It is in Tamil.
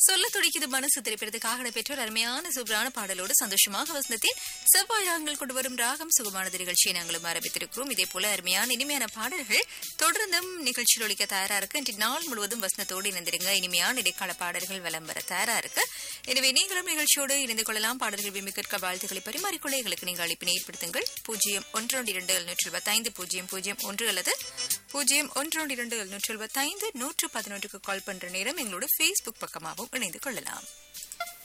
சொல்ல துடிக்குது மனசு திரைப்படத்துக்காக பெற்றோர் அருமையான சூப்பரான பாடலோடு சந்தோஷமாக வசந்தத்தின் செவ்வாய் ராகங்கள் கொண்டு வரும் ராகம் சுகமானது நிகழ்ச்சியை நாங்களும் ஆரம்பித்திருக்கிறோம் இதே போல அருமையான இனிமையான பாடல்கள் தொடர்ந்தும் நிகழ்ச்சியில் ஒழிக்க தயாரா இருக்கு இன்று நாள் முழுவதும் வசந்தத்தோடு இணைந்திருங்க இனிமையான இடைக்கால பாடல்கள் வலம் வர தயாரா இருக்கு எனவே நீங்களும் நிகழ்ச்சியோடு இணைந்து கொள்ளலாம் பாடல்கள் விமிக்க வாழ்த்துக்களை பரிமாறிக்கொள்ள எங்களுக்கு நீங்கள் அழைப்பினை ஏற்படுத்துங்கள் பூஜ்ஜியம் ஒன்றொன்று இரண்டு எழுநூற்றி இருபத்தைந்து பூஜ்ஜியம் பூஜ்ஜியம் ஒன்று அல்லது பூஜ்ஜியம் ஒன்றொன்று இரண்டு எழுநூற்றி இருபத்தைந்து நூற்று பதினொன்றுக்கு கால் பண்ற நேரம் எங்களோட ஃபேஸ்புக் பக்கமாகவும் இணைந்து கொள்ளலாம்